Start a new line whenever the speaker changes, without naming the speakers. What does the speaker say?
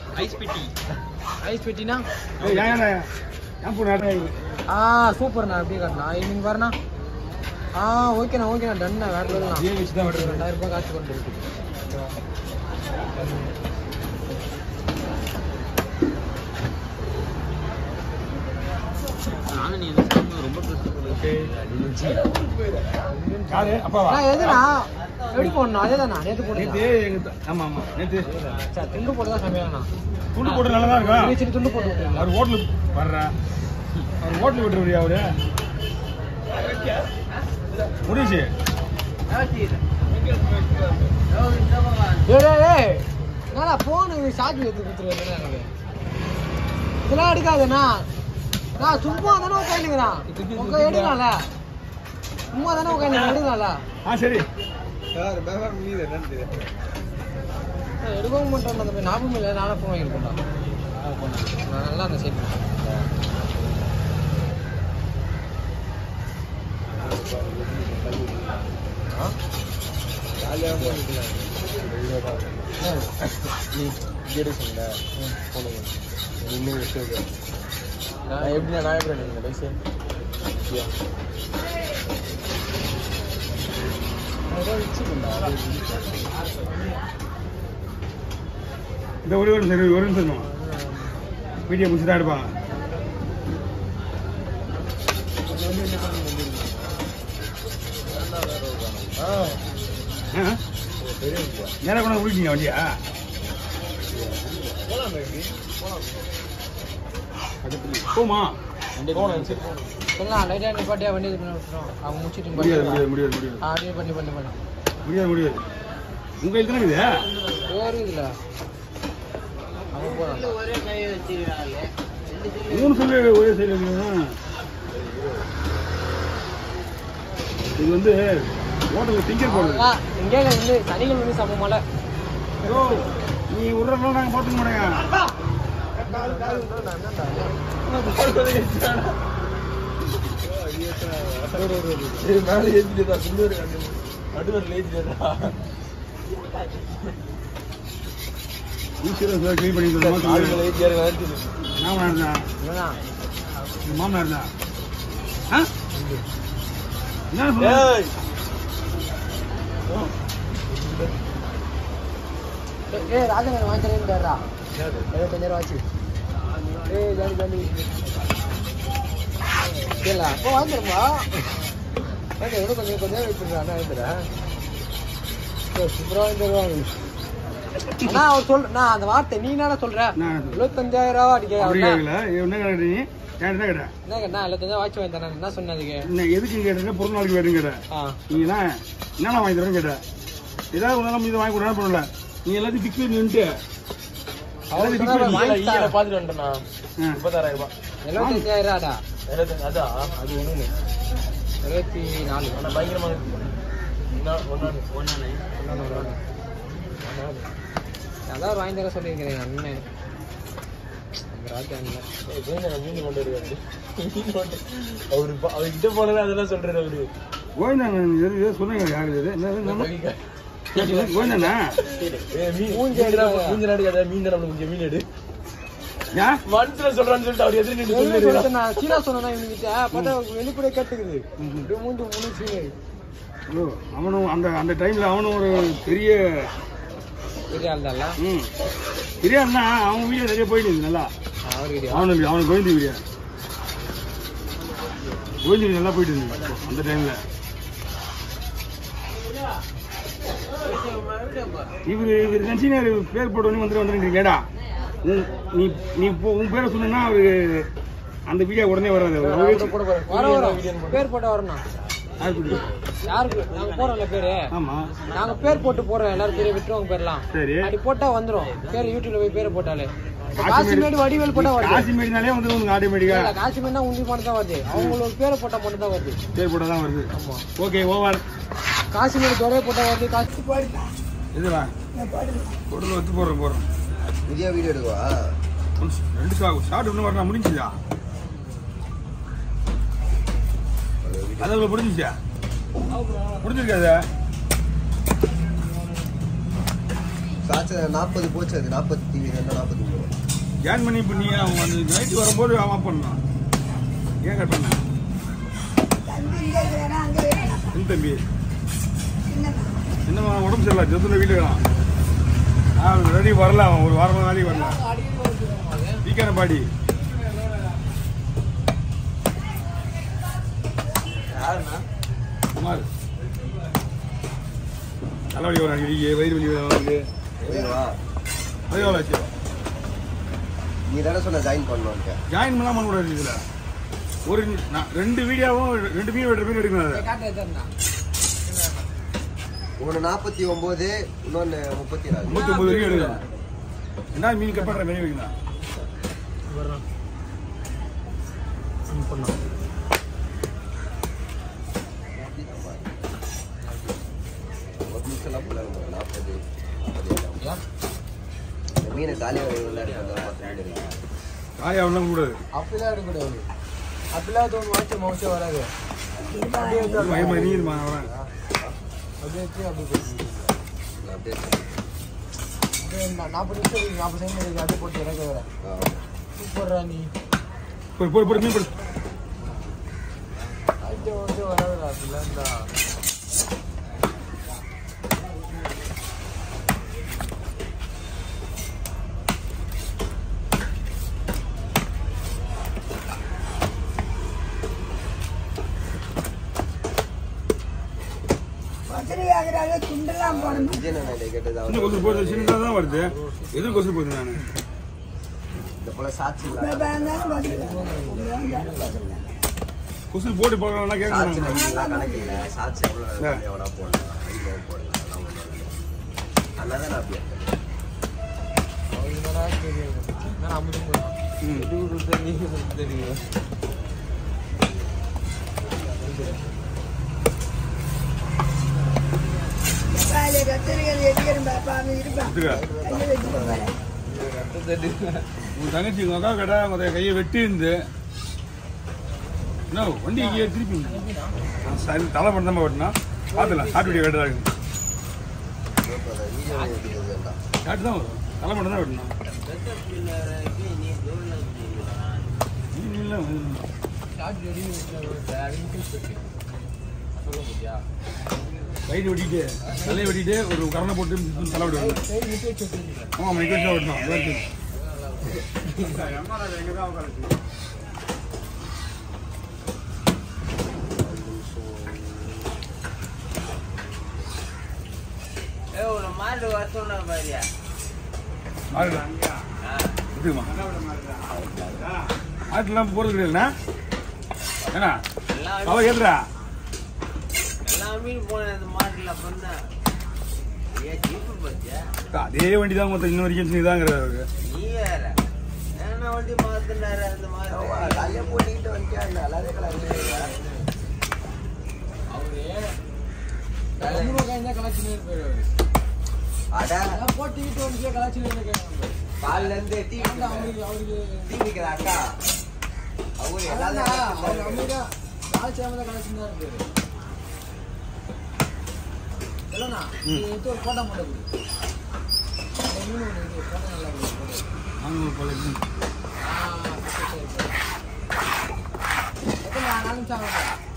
Ice பெட்டி
ice பெட்டினா
ஏய், ஏன் ஏன் ஏன் பூ நாட்டை
ஆ சூப்பர்ண்ணா அப்படியே காட்டுண்ணா நீங்கள் வரண்ணா ஆ ஓகேண்ணா ஓகேண்ணா டன்ண்ணா வேற லெவல்ண்ணா
இதே வச்சு தான் வெட்டுறது.
ரெண்டாயிரம் ரூபாய் காசு கொண்டு இருக்கு
நானும் நீ எதுவும் சாப்பிட ரொம்ப கஷ்டப்படுறது
யாரு அப்பாவா
அண்ணா எதுண்ணா எப்படி போடணும் அதே தானா நேற்று
நேத்து
போட்டு
எங்க த- ஆமா ஆமா நேத்து
சார் துண்டு போட்டு தான் சமையலண்ணா
துண்டு போட்டு நல்லா தான்
சின்ன
இருக்கும்
சின்ன துண்டு போட்டு விட்டுருங்களா
அவர் ஹோட்டலு வர்ற அவர் ஹோட்டல் விட்டுருவியா அவரு முடிச்சு
டேய் டேய், டேய் என்னடா ஃபோனு சார்ஜ் எடுத்து கொடுத்துருவேன் எனக்கு இதெல்லாம் எடுக்காதுண்ணா நான் சும்மா தானே உட்காந்துக்கிறேன் உங்க எடுக்கலாம்ல சும்மா தானே உட்காந்து எடுக்கலாம்ல
ஆ சரி
நான் எடுக்கவும் மாட்டேன் அந்த ஞாபகம் இல்லை நானே ஃபோன் வாங்கியிருக்கேன்டா நான் நல்லா அந்த சைட்
எப்படின்னா நான் எப்படி நினைக்கிறேன் பைசே
இந்த ஒரு ஒரு சரி ஒரு நிமிஷம் வீடியோ முடிச்சு தான் எடுப்பாங்க ஆ? நேரா கொண்டு விட்டீங்க வண்டியா போமா
சொல்லலாம் லைட்டாக நிப்பாட்டியா வண்டி இது பண்ணி விட்டுரும் அவங்க முடிச்சுட்டு
முடியாது
நிப்பாட்டியா?
முடியாது முடியாது முடியாது
ஆ, அப்படியே பண்ணி பண்ணி பண்ணி
முடியாது முடியாது உங்க கையில் தானே இருக்குது
வேறு இதில் அவங்க போகிறாங்க
மூணு சொல்லு ஒரே சைடு இது வந்து ஹோட்டலில் திங்கர் போடுறது
இங்கே வந்து சனிகள் வந்து சமமால
ஐயோ, நீ விட்றதுலாம் நாங்கள் பார்த்துக்க மாட்டேங்க
மேலே ஏற்றிட்டு சுந்தர் நடுவர் ஏற்றிட்டா
ஈஸியாக க்ளீன் பண்ணி தரமா
ஆளுங்களை
சொல்லு
ஏற்றியாரு
மாமனார் இருந்தா
இல்லைண்ணா
உங்க மாமனார் இருந்தா ஆ என்ன சொல்ல
ஏய்
ஏய் ராஜன் வாங்கி தரேன்டா எழுபத்தஞ்சாயிரம் ஆச்சு ஏய் ஜாலி ஜாலி இல்ல அப்போ வாங்கிருமா வாங்க எவ்வளோ கொஞ்சம் கொஞ்சம் வெயிட் பண்ணுறேன் அண்ணா எழுதுறேன் சூப்பராக வாங்கி தருவாங்க அண்ணா அவர் சொல் நான் அந்த வார்த்தை நீ என்ன சொல்ற
நான் என்ன சொல்றேன்?
எழுபத்தஞ்சாயிரம் ரூபா
அப்படி
அடிக்க
கேட்கல என்ன கேட்ட நீ என்கிட்ட தான் கேட்டேன்
என்ன கேட்டா எழுபத்தஞ்சாயிரம் வாட்ச் வாங்கி தரேன் என்ன சொன்ன அதுக்கு
என்ன எதுக்கு கேட்டேன் பிறந்த நாளைக்கு வேணும் கேட்டேன்
ஆ
நீ என்ன என்னென்ன வாங்கி தரேன்னு கேட்டேன் ஏதாவது ஒரு நாள் இது வாங்கி கொடுறான்னு பண்ணல நீ எல்லாத்தையும் பிக்ஸ் பண்ணி நின்றுட்டு
அவர்
எல்லாத்தையும்
சொன்னாரு,
fix பண்ணி-
வாங்கி தரேன்.
பார்த்துட்டு வந்துட்டேன்
ஆ.
முப்பத்தாறாயிரம் ரூபாய்
எழுபத்தஞ்சாயிரம்டா
எழுபத்தஞ்சு அதான்
அது ஒன்று எழுபத்தி நாலு
ஆனால் பயங்கரமாக இருக்கு ஒன்று ஒன்று
அதான் ஒரு வாங்கி தர சொல்லியிருக்கிறேன் அண்ணன் அந்த ராஜா அண்ணன்
மீன் கொண்டு வருவாரு மீன் கொண்டு அவரு பா- அவர்கிட்ட போனது அதெல்லாம் சொல்றாரு அவரு
கோவிந்தா இது சொன்னீங்க யாரு இது என்னது என்னது? கோவிந்தாண்ணா
ஏய், மீன்
மூஞ்சி
மூஞ்சி
அடிக்காத.
மூஞ்சி அடிக்காத மீன் தான் நம்மளுக்கு முக்கியம், மீன் எடு
ஏன்
மனசுல சொல்றான்னு சொல்லிட்டு அவர் எதிர்த்து நின்று
வெளியே
சொல்லிடுறா.
சொல்லிட்டு நான் சீனா சொன்னேன் இவனுக்கிட்ட பார்த்தா வெளிப்படையே கேட்டுக்குது அப்படியே மூஞ்சி முழு சீனு
ஐயோ, அவனும் அந்த அந்த டைம்ல அவனும் ஒரு பெரிய
பெரிய ஆள் தான்
ம் பெரிய அண்ணா அவன் வீடியோ நிறைய போயிட்டு இருந்துச்சு நல்லா
அவருக்கு
அவனுக்கு அவனுக்கு கோவிந்தி வீடியோ கோவிந்தி வீடியோ நல்லா போயிட்டு இருந்துச்சு அந்த டைம்ல இவரு இவர் கட்சியினர் பேர் போட்டு வந்து வந்துட்டு வந்துருக்கீங்கடா நீ நீ இப்போ உன் பேரை சொன்னா அவரு அந்த வீடியோ உடனே வராது அவரு
கூட பாரு.
வர வரும் பேர் போட்டா வரணும்
யாருக்கு
யாருக்கு நாங்க போறோம்ல பேரு
ஆமா
நாங்க பேர் போட்டு போறோம் எல்லாரும் பேரை விட்டுருவாங்க பேர்லாம்
சரி
அப்படி போட்டா வந்துரும் பேர் யூடியூப்ல போய் பேரை போட்டாலே காசிமேடு வடிவேல் போட்டா வருது
காசிமேடினாலே வந்து உனக்கு ஆட்டோமேட்டிக்கா
இல்ல, காசிமேடுனா உண்டி மட்டும் தான் வருது அவங்களோட பேரை போட்டா மட்டும் தான் வருது
பேர் போட்டால் தான் வருது
ஆமா
ஓகே ஓவர்
காசிமேடு துறையை போட்டா வருது காசி
இதுவா பொருள் வச்சு போடுறோம் போடுறோம்
புதிய வீடியோ எடுக்கவா
ரெண்டு ஷார்ட் இன்னும் வரணும் முடிஞ்சுதா அதில் முடிஞ்சிச்சா முடிஞ்சிருக்காதா
காய்ச்சல் நாற்பது போச்சு அது நாற்பத்தி ரெண்டு நாற்பத்தி மூணு
ஜாயின் பண்ணி இப்போ நீ அவன் வந்து நைட்டு வரும்போது அவன் ஆஃப் பண்ணான் ஏன் கட் பண்ண என் தம்பி என்னம்மா உடம்பு சரியில்லை ஜத்துல வீட்டுக்கு இருக்கான் அவன் ரெடி வரல அவன் ஒரு வாரமாக வேலைக்கு வரல வீக்கான பாடி குமார் தலைவலி வரும் அடிக்கடி வயிறு வலி வருது
ஓகேவா
அது எவ்வளோ ஆச்சு
நீ தானே சொன்ன ஜாயின் பண்ணணும்ட்டு
ஜாயின் பண்ணலாம் பண்ணக்கூடாது இதில் ஒரு நான் ரெண்டு வீடியோவும் ரெண்டு மீன் வெட்டுற மீன் எடுக்கணும் அதை
காட்டு வச்சிருந்தா
ஒன்று நாற்பத்தி ஒம்பது இன்னொன்று முப்பத்தி நாலு
முப்பத்தி ஒன்பது வரைக்கும் எடுக்கணும் என்ன மீன் கட் பண்ணுற மீன் வைக்கணும்
வர்றான் பண்ணா
ஒரு நிமிஷம்லாம் போல நம்ம நாற்பது நாற்பது ஏழாம். இந்த மீனை காலியாக உள்ள இருக்கிறது பத்து மீன் இருக்கு
காயா ஒன்றும் கூடாது
அப்படிலாம் எடுக்கக்கூடாது அப்படிலாம் தோணு வாட்சி மவுச்சே வராது அப்படியே வச்சு அப்படியே
பயமா நீங்கம்மா வரேன்
அப்படியே வச்சு அப்படியே போட்டு
நான் அப்படியே
அப்படியே நா- நாற்பது நிமிஷம் இருக்கு நாற்பது செகண்ட் இருக்கு அப்படியே போட்டு இறக்க வர
ஆ.
சூப்பர்ரா நீ
போய் போய் போய் மீன் போடு
ஆயிட்டு வந்து வராதுடா அப்படிலாம் இருந்தா
விஜய் நான் இதை கேட்டது
சின்ன
அவர்
கொசு போகுது சின்னதாக தான் வருது எதிர் கொசு போகுது நான்
இந்த போல சாட்சி இல்லாத
கொசு போட்டு பார்க்கலாம்னா
சாட்சி
கேட்கணும்
நம்பிக்கைலாம் கணக்கு இல்லை சாட்சி எவ்வளோ எவனா போடலாம் அதிகமாக போடலாம் அதெல்லாம் ஒண்ணும் இல்லை. அதனால தான் நான் அப்படி இருக்கேன்.
அவருக்கு என்னடா தெரியும் நான் அமுது போடுறேன்
ம்
இது கொடுத்த நீ தெரியும்
எடுத்துக்க உன் தங்கச்சி உங்க அக்கா கடை உங்க கையை வெட்டி இருந்து என்ன வண்டி இங்கே திருப்பி சரி தலை பண்ண தான் வெட்டினா பார்த்துலாம் ஷார்ட் வீடியோ கட்டுறாங்க
இப்போ அதை வீடியோ எடுக்கிறது வேண்டாம்
ஷார்ட் தான் வரும் தலை பண்ண தான் வெட்டினா நீ இல்லை
ஷார்ட் ரெடி இன்க்ரீஸ் பண்ணி சொல்ல முடியா
கைடு வெட்டிட்டு தலையை வெட்டிட்டு ஒரு கரணை போட்டு தலை விடுவாங்க
கை விட்டு வச்சு வச்சிருக்கேன்
ஆமாம் மைக்கேல் தான் வெட்டணும் அதான் தெரியும். மாறுடா. எடுத்துக்கம்மா. ஆட்டுலாம் போறது கிடையாதுண்ணா ஏண்ணா அவ கேட்டுறா அதே வண்டி தான் மொத்தம் இன்ன வரைக்கும் நீ தாங்கிறாரு
காலையே போட்டுக்கிட்டு வந்துட்டியா நல்லாவே கலந்து
அவரு மூணு காய் தான் கலாச்சினே இருப்பாரு அவரு.
அட
அதான் போட்டுக்கிட்டு வந்து கலாச்சினே இருக்காங்க
காலில இருந்து டீ
அவருக்கு அவருக்கு
டீ விற்கிற அக்கா அவரு
அதான்
எல்லாரும்
அவர் அமைதியா கலாச்சாரம் தான் கலாச்சின்னு தான் இருப்பாரு இல்லைண்ணா நீ எடுத்து ஒரு போட்டோ மட்டும் கொடு. அந்த மீன் ஒன்று இது போட்டோ நல்லா இருக்கு photo.
நாங்கள் பல
ஆ, சரி, சரி, சரி. எத்தனை நாலு நிமிஷம் ஆகும்